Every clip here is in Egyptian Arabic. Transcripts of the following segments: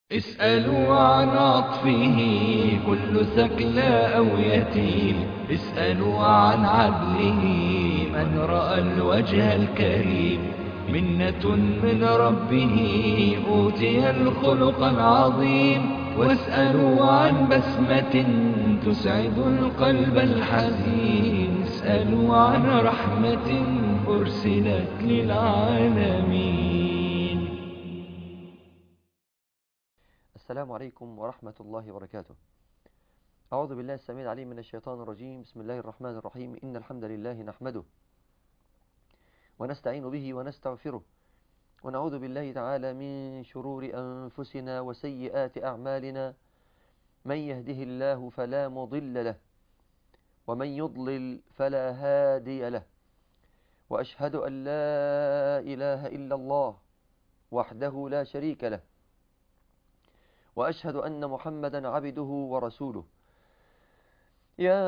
اسألوا عن عطفه كل ثكلى أو يتيم اسألوا عن عدله من رأى الوجه الكريم منة من ربه أوتي الخلق العظيم واسألوا عن بسمة تسعد القلب الحزين اسألوا عن رحمة أرسلت للعالمين السلام عليكم ورحمة الله وبركاته أعوذ بالله السميع العليم من الشيطان الرجيم بسم الله الرحمن الرحيم إن الحمد لله نحمده ونستعين به ونستغفره ونعوذ بالله تعالى من شرور أنفسنا وسيئات أعمالنا من يهده الله فلا مضل له ومن يضلل فلا هادي له وأشهد أن لا إله إلا الله وحده لا شريك له وأشهد أن محمدا عبده ورسوله يا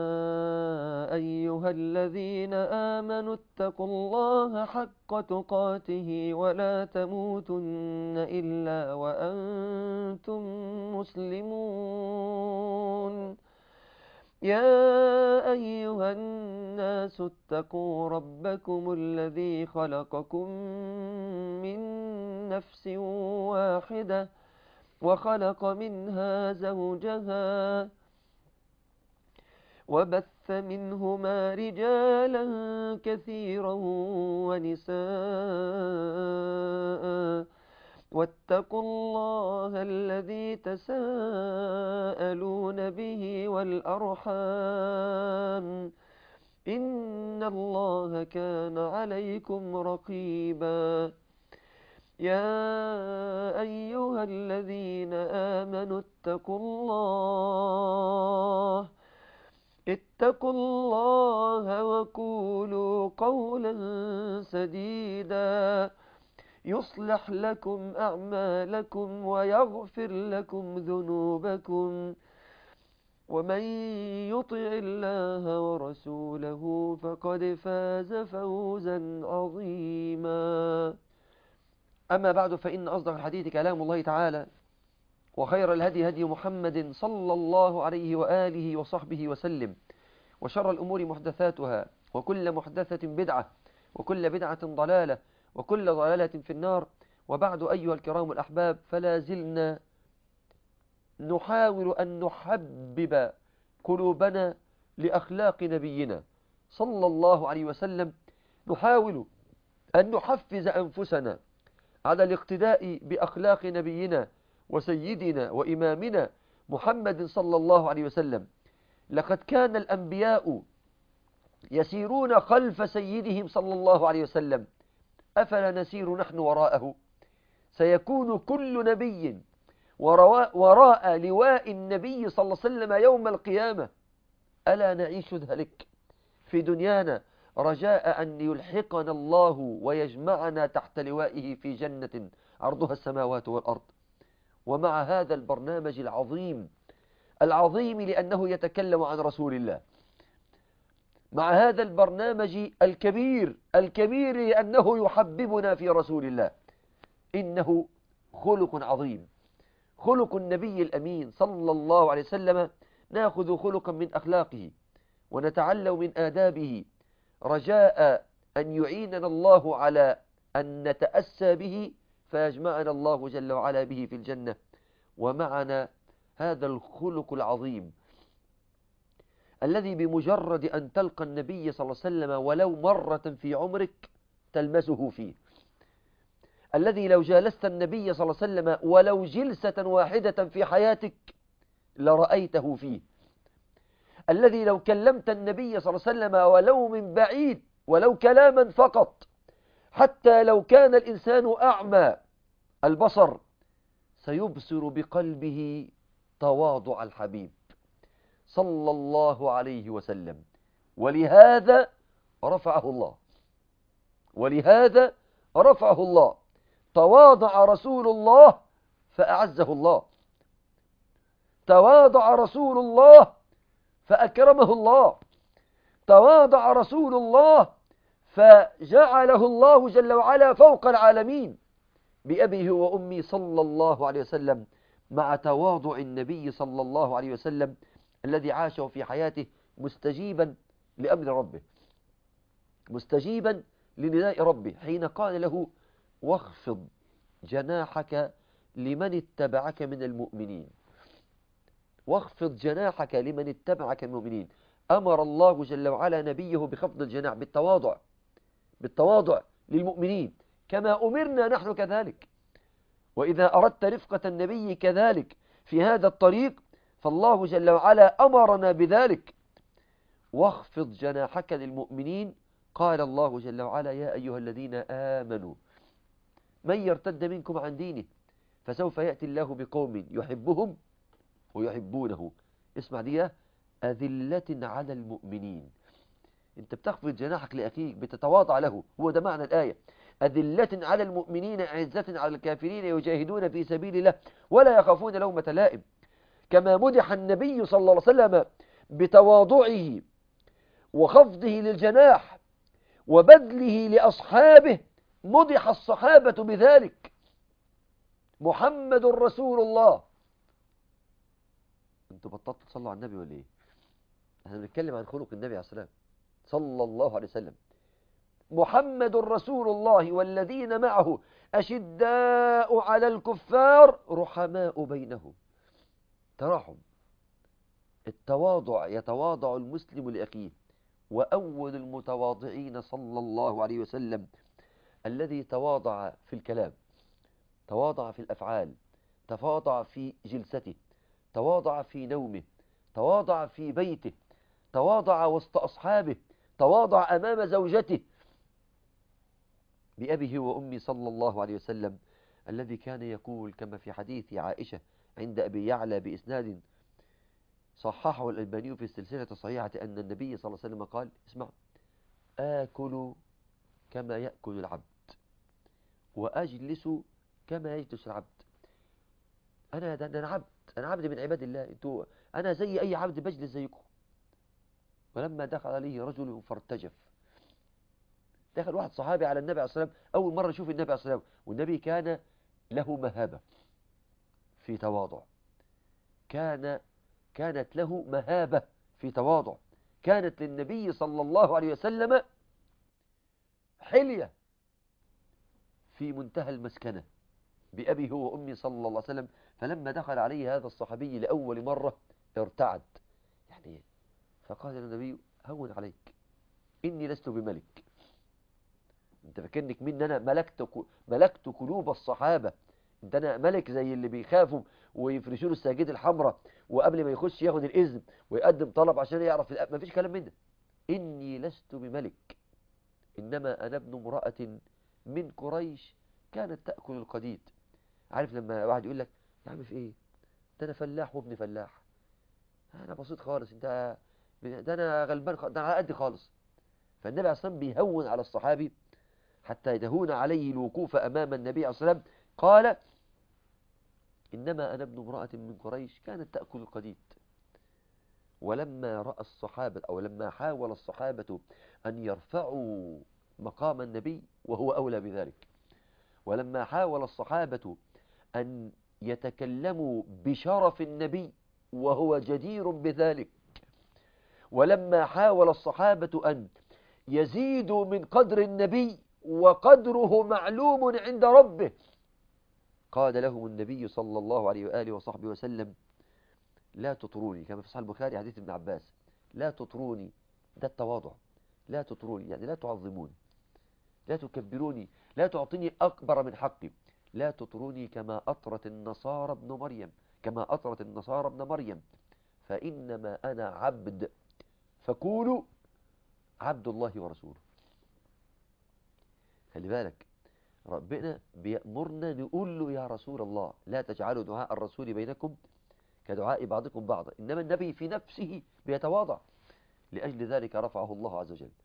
أيها الذين آمنوا اتقوا الله حق تقاته ولا تموتن إلا وأنتم مسلمون يا أيها الناس اتقوا ربكم الذي خلقكم من نفس واحدة وخلق منها زوجها وبث منهما رجالا كثيرا ونساء واتقوا الله الذي تساءلون به والأرحام إن الله كان عليكم رقيبا يا أيها الذين آمنوا اتقوا الله اتقوا الله وقولوا قولا سديدا يصلح لكم أعمالكم ويغفر لكم ذنوبكم ومن يطع الله ورسوله فقد فاز فوزا عظيما أما بعد فإن أصدق الحديث كلام الله تعالى وخير الهدي هدي محمد صلى الله عليه وآله وصحبه وسلم وشر الأمور محدثاتها وكل محدثة بدعة وكل بدعة ضلالة وكل ضلالة في النار وبعد أيها الكرام الأحباب فلا زلنا نحاول أن نحبب قلوبنا لأخلاق نبينا صلى الله عليه وسلم نحاول أن نحفز أنفسنا على الاقتداء بأخلاق نبينا وسيدنا وإمامنا محمد صلى الله عليه وسلم لقد كان الأنبياء يسيرون خلف سيدهم صلى الله عليه وسلم أفلا نسير نحن وراءه سيكون كل نبي وراء لواء النبي صلى الله عليه وسلم يوم القيامة ألا نعيش ذلك في دنيانا رجاء أن يلحقنا الله ويجمعنا تحت لوائه في جنة عرضها السماوات والأرض ومع هذا البرنامج العظيم العظيم لأنه يتكلم عن رسول الله مع هذا البرنامج الكبير الكبير لأنه يحببنا في رسول الله إنه خلق عظيم خلق النبي الأمين صلى الله عليه وسلم ناخذ خلقا من أخلاقه ونتعلم من آدابه رجاء أن يعيننا الله على أن نتأسى به فيجمعنا الله جل وعلا به في الجنة ومعنا هذا الخلق العظيم الذي بمجرد أن تلقى النبي صلى الله عليه وسلم ولو مرة في عمرك تلمسه فيه الذي لو جالست النبي صلى الله عليه وسلم ولو جلسة واحدة في حياتك لرأيته فيه الذي لو كلمت النبي صلى الله عليه وسلم ولو من بعيد ولو كلاما فقط حتى لو كان الإنسان أعمى البصر سيبصر بقلبه تواضع الحبيب صلى الله عليه وسلم ولهذا رفعه الله ولهذا رفعه الله تواضع رسول الله فأعزه الله تواضع رسول الله فأكرمه الله تواضع رسول الله فجعله الله جل وعلا فوق العالمين بأبيه وأمي صلى الله عليه وسلم مع تواضع النبي صلى الله عليه وسلم الذي عاشه في حياته مستجيبا لأمر ربه مستجيبا لنداء ربه حين قال له واخفض جناحك لمن اتبعك من المؤمنين واخفض جناحك لمن اتبعك من المؤمنين أمر الله جل وعلا نبيه بخفض الجناح بالتواضع بالتواضع للمؤمنين كما أمرنا نحن كذلك وإذا أردت رفقة النبي كذلك في هذا الطريق فالله جل وعلا أمرنا بذلك واخفض جناحك للمؤمنين قال الله جل وعلا يا أيها الذين آمنوا من يرتد منكم عن دينه فسوف يأتي الله بقوم يحبهم ويحبونه اسمع دي أذلة على المؤمنين انت بتخفض جناحك لأخيك بتتواضع له هو ده معنى الآية أذلة على المؤمنين أعزة على الكافرين يجاهدون في سبيل الله ولا يخافون لومة لائم كما مدح النبي صلى الله عليه وسلم بتواضعه وخفضه للجناح وبذله لأصحابه مدح الصحابة بذلك محمد رسول الله انتوا بطلتوا تصلوا على النبي ولا ايه احنا بنتكلم عن خلق النبي عليه السلام صلى الله عليه وسلم محمد رسول الله والذين معه أشداء على الكفار رحماء بينهم تراحم التواضع يتواضع المسلم لأخيه وأول المتواضعين صلى الله عليه وسلم الذي تواضع في الكلام تواضع في الأفعال تواضع في جلسته تواضع في نومه تواضع في بيته تواضع وسط أصحابه تواضع أمام زوجته بأبيه وأمي صلى الله عليه وسلم الذي كان يقول كما في حديث عائشة عند أبي يعلى بإسناد صححه الألباني في السلسلة الصحيحة أن النبي صلى الله عليه وسلم قال اسمع آكل كما يأكل العبد وأجلس كما يجلس العبد أنا ده أنا عبد أنا عبد من عباد الله انتوا أنا زي أي عبد بجلس زيكم ولما دخل عليه رجل فارتجف دخل واحد صحابي على النبي عليه الصلاة والسلام أول مرة يشوف النبي عليه الصلاة والسلام والنبي كان له مهابة في تواضع كان كانت له مهابة في تواضع كانت للنبي صلى الله عليه وسلم حلية في منتهى المسكنة بأبي هو وأمي صلى الله عليه وسلم فلما دخل عليه هذا الصحابي لأول مرة ارتعد يعني فقال النبي هون عليك إني لست بملك انت فاكرنك مين انا ملكت ملكت قلوب الصحابة انت انا ملك زي اللي بيخافوا ويفرشوا له الساجد الحمراء وقبل ما يخش ياخد الاذن ويقدم طلب عشان يعرف ما فيش كلام من ده اني لست بملك انما انا ابن امرأة من قريش كانت تأكل القديد عارف لما واحد يقول لك يا عم في ايه ده انا فلاح وابن فلاح انا بسيط خالص انت ده انا غلبان خالص ده انا على قد خالص فالنبي عليه الصلاه والسلام بيهون على الصحابي حتى يدهون عليه الوقوف أمام النبي عليه الصلاة والسلام قال إنما أنا ابن امرأة من قريش كانت تأكل القديد ولما رأى الصحابة أو لما حاول الصحابة أن يرفعوا مقام النبي وهو أولى بذلك ولما حاول الصحابة أن يتكلموا بشرف النبي وهو جدير بذلك ولما حاول الصحابة أن يزيدوا من قدر النبي وقدره معلوم عند ربه قال لهم النبي صلى الله عليه وآله وصحبه وسلم لا تطروني كما في صحيح البخاري حديث ابن عباس لا تطروني ده التواضع لا تطروني يعني لا تعظموني لا تكبروني لا تعطيني أكبر من حقي لا تطروني كما أطرت النصارى ابن مريم كما أطرت النصارى ابن مريم فإنما أنا عبد فقولوا عبد الله ورسوله خلي بالك ربنا بيأمرنا نقول له يا رسول الله لا تجعلوا دعاء الرسول بينكم كدعاء بعضكم بعضا إنما النبي في نفسه بيتواضع لأجل ذلك رفعه الله عز وجل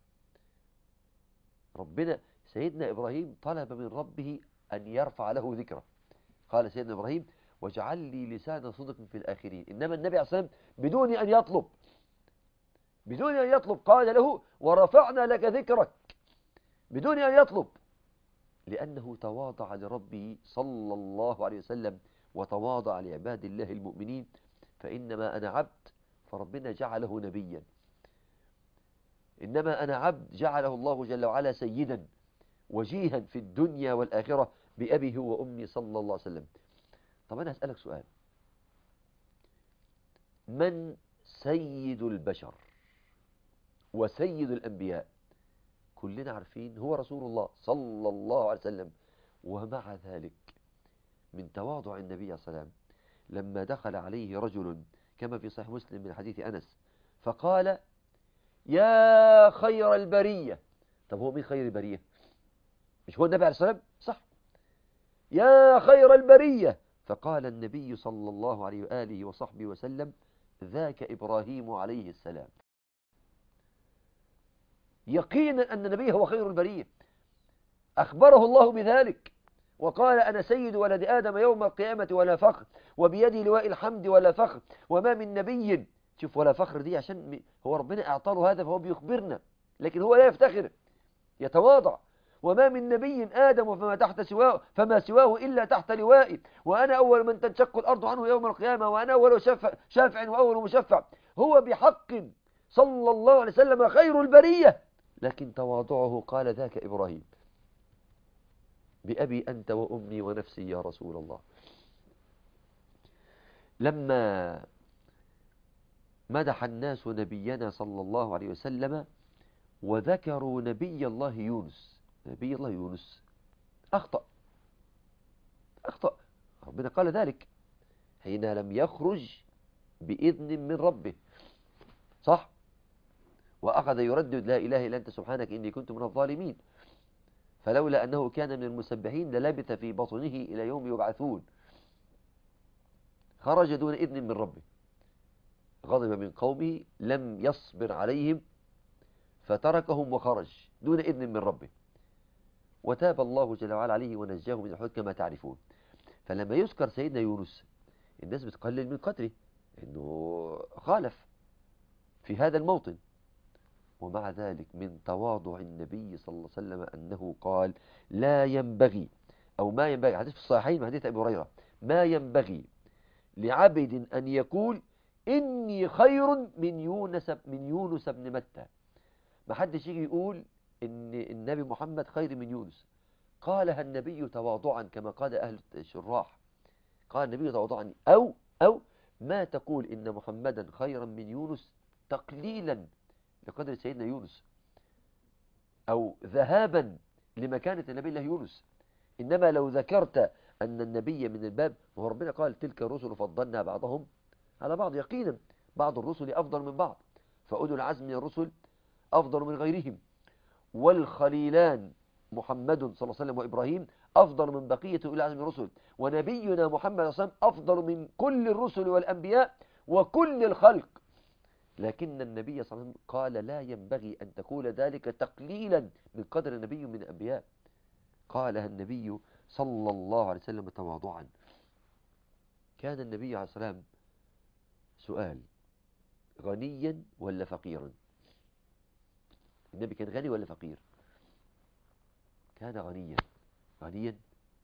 ربنا سيدنا إبراهيم طلب من ربه أن يرفع له ذكره قال سيدنا إبراهيم واجعل لي لسان صدق في الآخرين إنما النبي عليه الصلاة والسلام بدون أن يطلب بدون أن يطلب قال له ورفعنا لك ذكرك بدون أن يطلب لأنه تواضع لربه صلى الله عليه وسلم وتواضع لعباد الله المؤمنين فإنما أنا عبد فربنا جعله نبيا إنما أنا عبد جعله الله جل وعلا سيدا وجيها في الدنيا والآخرة بأبيه وأمي صلى الله عليه وسلم طب أنا أسألك سؤال من سيد البشر وسيد الأنبياء كلنا عارفين هو رسول الله صلى الله عليه وسلم ومع ذلك من تواضع النبي عليه الصلاة والسلام لما دخل عليه رجل كما في صحيح مسلم من حديث أنس فقال يا خير البرية طب هو مين خير البرية مش هو النبي عليه الصلاة والسلام صح يا خير البرية فقال النبي صلى الله عليه وآله وصحبه وسلم ذاك إبراهيم عليه السلام يقينا أن النبي هو خير البرية أخبره الله بذلك وقال أنا سيد ولد آدم يوم القيامة ولا فخر وبيدي لواء الحمد ولا فخر وما من نبي شوف ولا فخر دي عشان هو ربنا أعطاه هذا فهو بيخبرنا لكن هو لا يفتخر يتواضع وما من نبي آدم فما تحت سواه فما سواه إلا تحت لوائي وأنا أول من تنشق الأرض عنه يوم القيامة وأنا أول شافع, شافع وأول مشفع هو بحق صلى الله عليه وسلم خير البرية لكن تواضعه قال ذاك إبراهيم بأبي أنت وأمي ونفسي يا رسول الله لما مدح الناس نبينا صلى الله عليه وسلم وذكروا نبي الله يونس نبي الله يونس أخطأ أخطأ ربنا قال ذلك حين لم يخرج بإذن من ربه صح وأخذ يردد لا إله إلا أنت سبحانك إني كنت من الظالمين فلولا أنه كان من المسبحين للبث في بطنه إلى يوم يبعثون خرج دون إذن من ربه غضب من قومه لم يصبر عليهم فتركهم وخرج دون إذن من ربه وتاب الله جل وعلا عليه ونجاه من الحوت كما تعرفون فلما يذكر سيدنا يونس الناس بتقلل من قدره انه خالف في هذا الموطن ومع ذلك من تواضع النبي صلى الله عليه وسلم أنه قال لا ينبغي أو ما ينبغي حديث في الصحيحين من حديث أبي هريرة ما ينبغي لعبد أن يقول إني خير من يونس من يونس بن متى ما حدش يجي يقول إن النبي محمد خير من يونس قالها النبي تواضعا كما قال أهل الشراح قال النبي تواضعا أو أو ما تقول إن محمدا خيرا من يونس تقليلا لقدر سيدنا يونس أو ذهابا لمكانة النبي الله يونس إنما لو ذكرت أن النبي من الباب وهو ربنا قال تلك الرسل فضلنا بعضهم على بعض يقينا بعض الرسل أفضل من بعض فأولو العزم من الرسل أفضل من غيرهم والخليلان محمد صلى الله عليه وسلم وإبراهيم أفضل من بقية أولي العزم من الرسل ونبينا محمد صلى الله عليه وسلم أفضل من كل الرسل والأنبياء وكل الخلق لكن النبي صلى الله عليه وسلم قال لا ينبغي أن تقول ذلك تقليلا من قدر النبي من الأنبياء قالها النبي صلى الله عليه وسلم تواضعا كان النبي عليه الصلاة والسلام سؤال غنيا ولا فقيرا النبي كان غني ولا فقير كان غنيا غنيا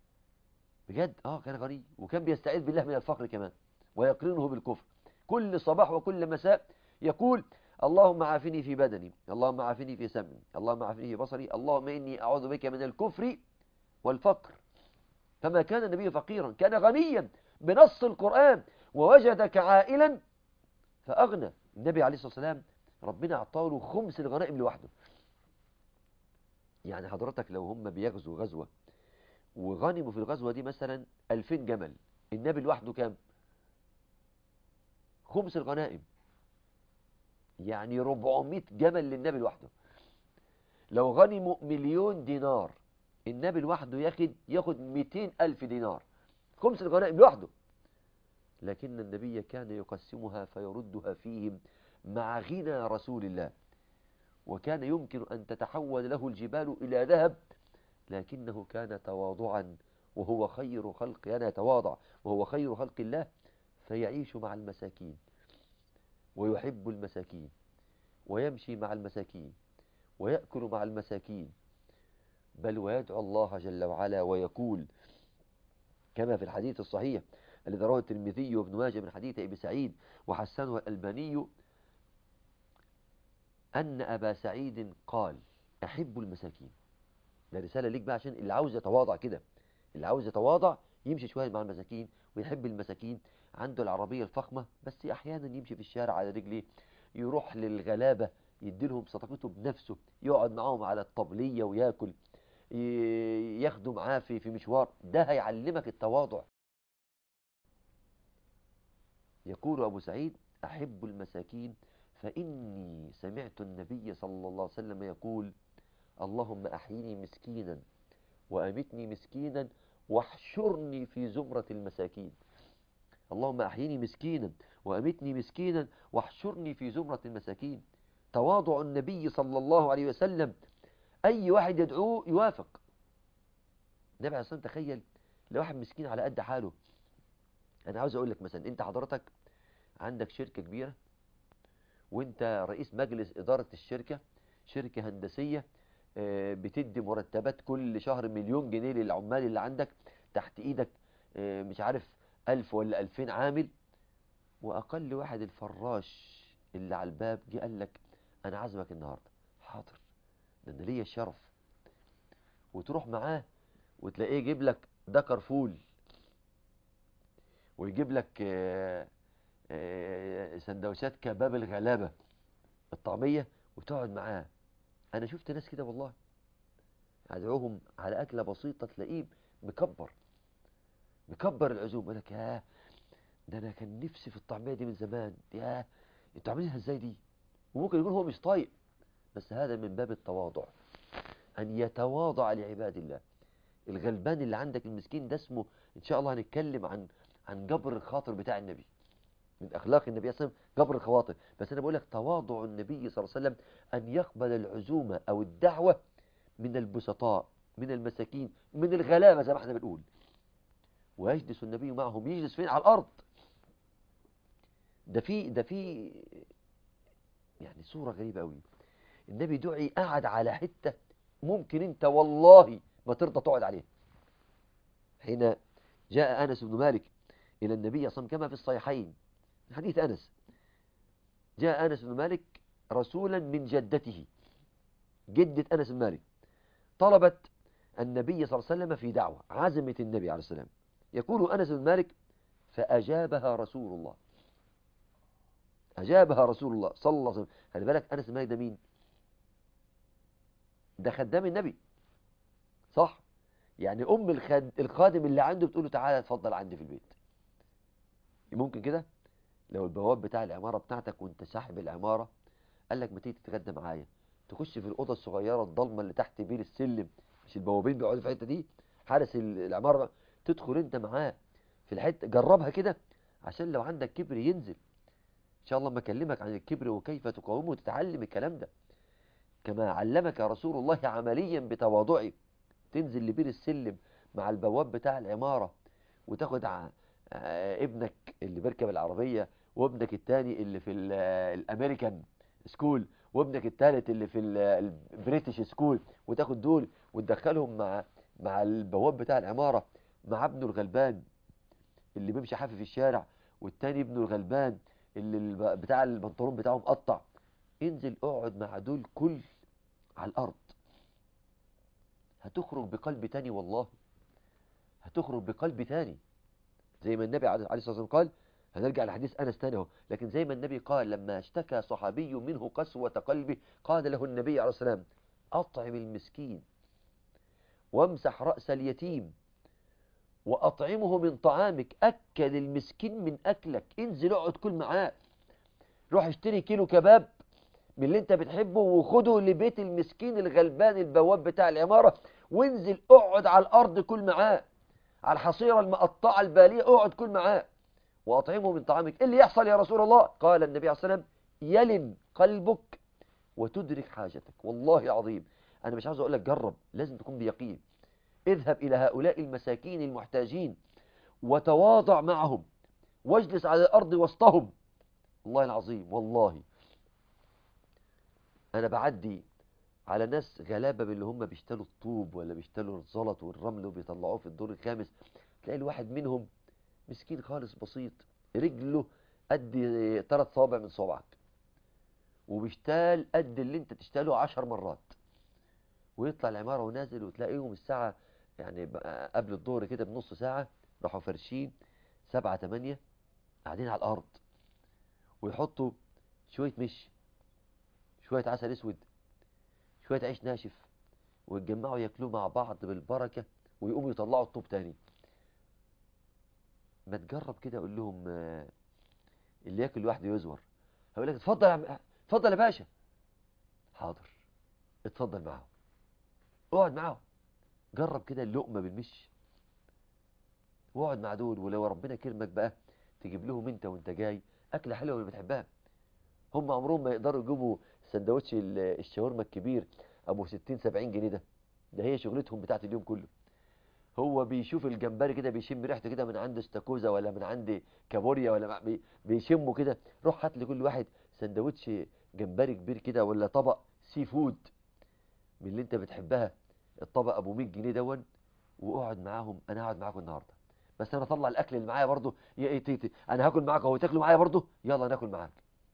بجد اه كان غني وكان بيستعيذ بالله من الفقر كمان ويقرنه بالكفر كل صباح وكل مساء يقول اللهم عافني في بدني اللهم عافني في سمعي اللهم عافني في بصري اللهم إني أعوذ بك من الكفر والفقر فما كان النبي فقيرا كان غنيا بنص القرآن ووجدك عائلا فأغنى النبي عليه الصلاة والسلام ربنا أعطاه له خمس الغنائم لوحده يعني حضرتك لو هم بيغزوا غزوة وغنموا في الغزوة دي مثلا 2000 جمل النبي لوحده كام خمس الغنائم يعني 400 جمل للنبي لوحده لو غنموا مليون دينار النبي لوحده ياخد ياخد 200 ألف دينار خمس الغنائم لوحده لكن النبي كان يقسمها فيردها فيهم مع غنى رسول الله وكان يمكن أن تتحول له الجبال إلى ذهب لكنه كان تواضعا وهو خير خلق أنا يتواضع وهو خير خلق الله فيعيش مع المساكين ويحب المساكين ويمشي مع المساكين ويأكل مع المساكين بل ويدعو الله جل وعلا ويقول كما في الحديث الصحيح الذي رواه الترمذي وابن ماجه من حديث ابي سعيد وحسنه الالباني ان ابا سعيد قال احب المساكين ده رساله ليك بقى عشان اللي عاوز يتواضع كده اللي عاوز يتواضع يمشي شويه مع المساكين ويحب المساكين عنده العربيه الفخمه بس احيانا يمشي في الشارع على رجليه يروح للغلابه يديلهم صدقته بنفسه يقعد معاهم على الطبليه وياكل ي- ياخده معاه في في مشوار ده هيعلمك التواضع يقول أبو سعيد أحب المساكين فإني سمعت النبي صلى الله عليه وسلم يقول اللهم أحيني مسكينا وأمتني مسكينا واحشرني في زمرة المساكين اللهم أحيني مسكينا وأمتني مسكينا واحشرني في زمرة المساكين تواضع النبي صلى الله عليه وسلم أي واحد يدعوه يوافق النبي عليه الصلاة والسلام تخيل لو واحد مسكين على قد حاله أنا عاوز أقول لك مثلا أنت حضرتك عندك شركة كبيرة وأنت رئيس مجلس إدارة الشركة شركة هندسية آه، بتدي مرتبات كل شهر مليون جنيه للعمال اللي عندك تحت إيدك آه، مش عارف ألف ولا ألفين عامل وأقل واحد الفراش اللي على الباب جه قال لك أنا عازمك النهاردة حاضر ده أنا ليا الشرف وتروح معاه وتلاقيه يجيب لك دكر فول ويجيب لك آه، آه، سندوتشات كباب الغلابة الطعمية وتقعد معاه أنا شفت ناس كده والله أدعوهم على أكلة بسيطة تلاقيه مكبر مكبر العزوم يقول لك ياه ده أنا كان نفسي في الطعمية دي من زمان ياه أنتوا عاملينها إزاي دي وممكن يكون هو مش طايق بس هذا من باب التواضع أن يتواضع لعباد الله الغلبان اللي عندك المسكين ده اسمه إن شاء الله هنتكلم عن عن جبر الخاطر بتاع النبي من أخلاق النبي صلى الله عليه وسلم جبر الخواطر بس أنا بقول لك تواضع النبي صلى الله عليه وسلم أن يقبل العزومة أو الدعوة من البسطاء من المساكين من الغلابة زي ما احنا بنقول ويجلس النبي معهم يجلس فين على الأرض ده في ده في يعني صورة غريبة قوي النبي دعي قعد على حتة ممكن انت والله ما ترضى تقعد عليها حين جاء أنس بن مالك إلى النبي صلى الله عليه وسلم كما في الصحيحين من حديث أنس جاء أنس بن مالك رسولا من جدته جدة أنس بن مالك طلبت النبي صلى الله عليه وسلم في دعوة عزمت النبي عليه السلام يقول أنس بن مالك فأجابها رسول الله أجابها رسول الله صلى الله عليه وسلم خلي بالك أنس بن مالك ده مين ده خدام النبي صح يعني أم الخد... الخادم اللي عنده بتقول له تعالى اتفضل عندي في البيت ممكن كده لو البواب بتاع العمارة بتاعتك وانت صاحب العمارة قال لك ما تيجي تتغدى معايا تخش في الأوضة الصغيرة الضلمة اللي تحت بير السلم مش البوابين بيقعدوا في الحتة دي حارس ال- العمارة تدخل انت معاه في الحتة جربها كده عشان لو عندك كبر ينزل ان شاء الله ما اكلمك عن الكبر وكيف تقاومه وتتعلم الكلام ده كما علمك رسول الله عمليا بتواضعه تنزل لبير السلم مع البواب بتاع العمارة وتاخد ع- آه، ابنك اللي بيركب العربية وابنك التاني اللي في ال- آه، الامريكان سكول وابنك التالت اللي في ال- آه، البريتش سكول وتاخد دول وتدخلهم مع مع البواب بتاع العمارة مع ابنه الغلبان اللي بيمشي حافي في الشارع والتاني ابنه الغلبان اللي الب- بتاع البنطلون بتاعه مقطع انزل اقعد مع دول كل على الارض هتخرج بقلب تاني والله هتخرج بقلب تاني زي ما النبي عليه الصلاة والسلام قال هنرجع لحديث أنس تاني اهو لكن زي ما النبي قال لما اشتكى صحابي منه قسوة قلبه قال له النبي عليه الصلاة والسلام أطعم المسكين وامسح رأس اليتيم وأطعمه من طعامك أكل المسكين من أكلك انزل اقعد كل معاه روح اشتري كيلو كباب من اللي انت بتحبه وخده لبيت المسكين الغلبان البواب بتاع العمارة وانزل اقعد على الأرض كل معاه على الحصيرة المقطعة البالية اقعد كل معاه وأطعمه من طعامك ايه اللي يحصل يا رسول الله قال النبي عليه الصلاة والسلام يلن قلبك وتدرك حاجتك والله العظيم أنا مش عاوز أقول لك جرب لازم تكون بيقين اذهب إلى هؤلاء المساكين المحتاجين وتواضع معهم واجلس على الأرض وسطهم والله العظيم والله أنا بعدي على ناس غلابة من اللي هم بيشتروا الطوب ولا بيشتروا الزلط والرمل وبيطلعوه في الدور الخامس تلاقي الواحد منهم مسكين خالص بسيط رجله قد ثلاث صوابع من صوابعك وبيشتال قد اللي انت تشتاله عشر مرات ويطلع العمارة ونازل وتلاقيهم الساعة يعني بقى قبل الظهر كده بنص ساعة راحوا فرشين سبعة تمانية قاعدين على الأرض ويحطوا شوية مش شوية عسل اسود شوية عيش ناشف ويتجمعوا ياكلوه مع بعض بالبركة ويقوموا يطلعوا الطوب تاني ما تجرب كده اقول لهم آه، اللي ياكل لوحده يزور هقول لك اتفضل يا عم اتفضل يا باشا حاضر اتفضل معاهم اقعد معاهم جرب كده اللقمة بالمش واقعد مع دول ولو ربنا كرمك بقى تجيب لهم انت وانت جاي اكله حلوه اللي بتحبها هم عمرهم ما يقدروا يجيبوا سندوتش ال- الشاورما الكبير ابو 60 70 جنيه ده ده هي شغلتهم بتاعت اليوم كله هو بيشوف الجمبري كده بيشم ريحته كده من عند استاكوزا ولا من عند كابوريا ولا مع- بي- بيشمه كده روح هات لكل واحد سندوتش جمبري كبير كده ولا طبق سي فود من اللي انت بتحبها الطبق ابو 100 جنيه دون واقعد معاهم انا هقعد معاكم النهارده بس انا اطلع الاكل اللي معايا برضه يا ايه تيتي انا هاكل معاك اهو تاكلوا معايا برضه يلا ناكل معاك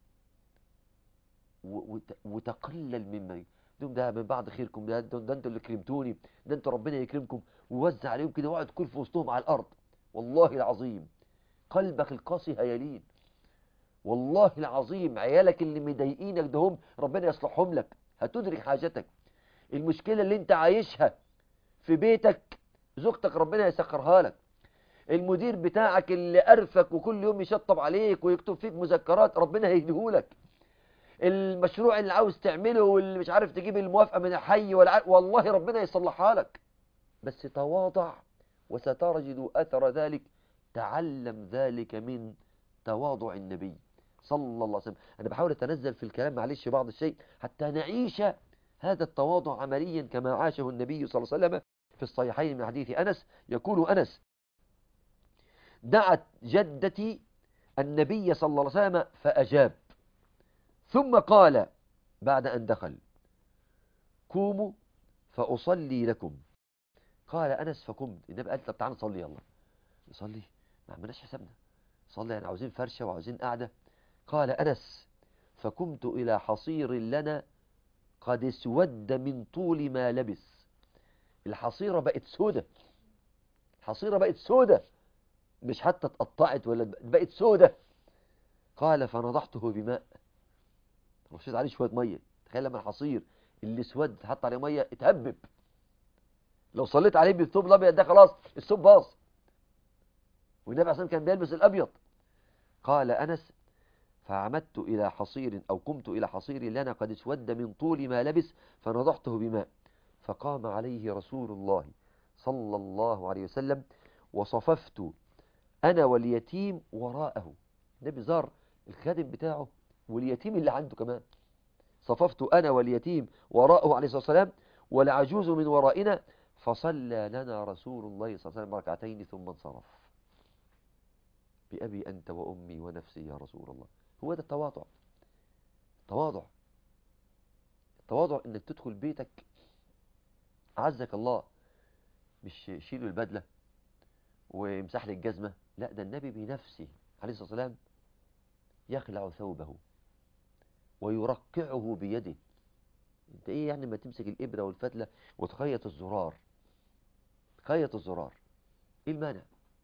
و- وت- وتقلل مما دوم ده من بعد خيركم ده, ده, ده انتوا اللي كرمتوني ده انتوا ربنا يكرمكم ووزع عليهم كده واقعد كل في وسطهم على الارض والله العظيم قلبك القاسي هيلين والله العظيم عيالك اللي مضايقينك ده هم ربنا يصلحهم لك هتدرك حاجتك المشكلة اللي انت عايشها في بيتك زوجتك ربنا يسخرها لك المدير بتاعك اللي قرفك وكل يوم يشطب عليك ويكتب فيك مذكرات ربنا هيهديهولك المشروع اللي عاوز تعمله واللي مش عارف تجيب الموافقة من الحي ولا عارف والله ربنا يصلحها لك بس تواضع وستجد أثر ذلك تعلم ذلك من تواضع النبي صلى الله عليه وسلم أنا بحاول أتنزل في الكلام معلش بعض الشيء حتى نعيش هذا التواضع عمليا كما عاشه النبي صلى الله عليه وسلم في الصحيحين من حديث أنس يقول أنس دعت جدتي النبي صلى الله عليه وسلم فأجاب ثم قال بعد أن دخل قوموا فأصلي لكم قال أنس فقمت النبي قال طب تعالى نصلي يلا نصلي ما عملناش حسابنا صلي يعني عاوزين فرشة وعاوزين قعدة قال أنس فقمت إلى حصير لنا قد اسود من طول ما لبس الحصيرة بقت سودة الحصيرة بقت سودة مش حتى اتقطعت ولا بقت سودة قال فنضحته بماء رشيت عليه شوية مية تخيل لما الحصير اللي اسود حط عليه مية اتهبب لو صليت عليه بالثوب الابيض ده خلاص الثوب باظ والنبي عليه الصلاة كان بيلبس الابيض قال انس فعمدت الى حصير او قمت الى حصير لنا قد اسود من طول ما لبس فنضحته بماء فقام عليه رسول الله صلى الله عليه وسلم وصففت انا واليتيم وراءه النبي زار الخادم بتاعه واليتيم اللي عنده كمان صففت أنا واليتيم وراءه عليه الصلاة والسلام والعجوز من ورائنا فصلى لنا رسول الله صلى الله عليه وسلم ركعتين ثم انصرف بأبي أنت وأمي ونفسي يا رسول الله هو ده التواضع تواضع التواضع انك تدخل بيتك عزك الله مش شيلوا البدلة ويمسح لي الجزمة لا ده النبي بنفسه عليه الصلاة والسلام يخلع ثوبه ويرقعه بيده انت ايه يعني ما تمسك الابره والفتله وتخيط الزرار خيط الزرار ايه المانع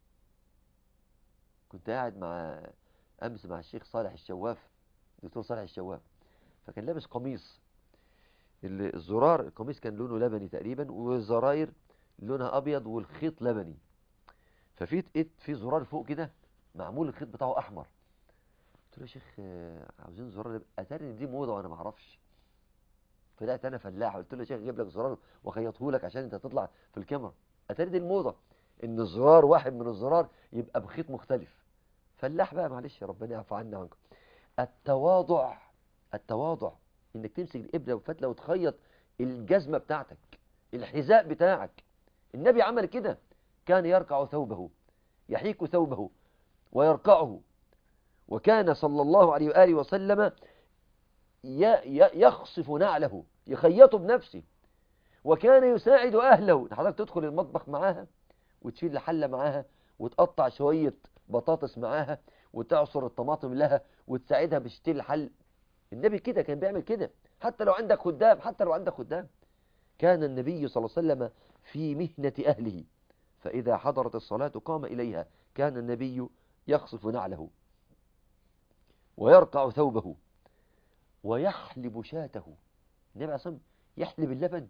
كنت قاعد مع امس مع الشيخ صالح الشواف دكتور صالح الشواف فكان لابس قميص ال- الزرار القميص كان لونه لبني تقريبا والزراير لونها ابيض والخيط لبني ففي لقيت في زرار فوق كده معمول الخيط بتاعه احمر قلت له يا شيخ آه، عاوزين زرار يبقى- اتاري ان دي موضه وانا ما اعرفش طلعت انا فلاح قلت له يا شيخ اجيب لك زرار واخيطه لك عشان انت تطلع في الكاميرا اتاري دي الموضه ان الزرار واحد من الزرار يبقى بخيط مختلف فلاح بقى معلش ربنا يعفو عنا عنكم التواضع التواضع انك تمسك الابره والفتله وتخيط الجزمه بتاعتك الحذاء بتاعك النبي عمل كده كان يركع ثوبه يحيك ثوبه ويرقعه وكان صلى الله عليه وآله وسلم ي- ي- يخصف نعله يخيطه بنفسه وكان يساعد أهله حضرتك تدخل المطبخ معاها وتشيل الحلة معاها وتقطع شوية بطاطس معاها وتعصر الطماطم لها وتساعدها بتشتري الحل النبي كده كان بيعمل كده حتى لو عندك خدام حتى لو عندك خدام كان النبي صلى الله عليه وسلم في مهنة أهله فإذا حضرت الصلاة قام إليها كان النبي يخصف نعله ويرقع ثوبه ويحلب شاته النبي عليه يحلب اللبن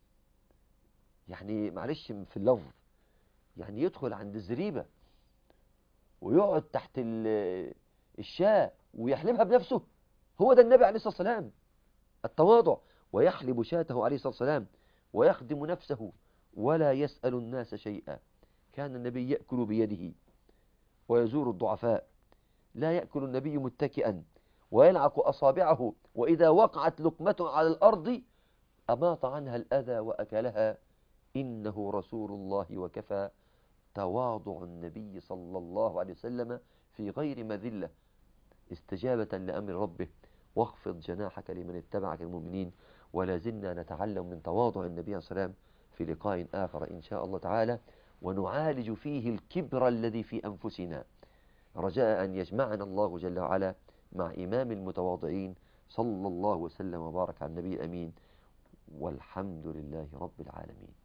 يعني معلش في اللفظ يعني يدخل عند الزريبة ويقعد تحت الشاة ويحلبها بنفسه هو ده النبي عليه الصلاة والسلام التواضع ويحلب شاته عليه الصلاة والسلام ويخدم نفسه ولا يسأل الناس شيئا كان النبي يأكل بيده ويزور الضعفاء لا يأكل النبي متكئا ويلعق أصابعه وإذا وقعت لقمة على الأرض أماط عنها الأذى وأكلها إنه رسول الله وكفى تواضع النبي صلى الله عليه وسلم في غير مذلة استجابة لأمر ربه واخفض جناحك لمن اتبعك المؤمنين ولا زلنا نتعلم من تواضع النبي عليه الصلاة والسلام في لقاء آخر إن شاء الله تعالى ونعالج فيه الكبر الذي في أنفسنا رجاء أن يجمعنا الله جل وعلا مع إمام المتواضعين صلى الله وسلم وبارك على النبي الأمين والحمد لله رب العالمين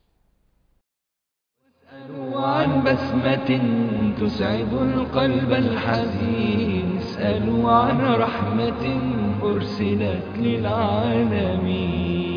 اسألوا عن بسمة تسعد القلب الحزين اسألوا عن رحمة أرسلت للعالمين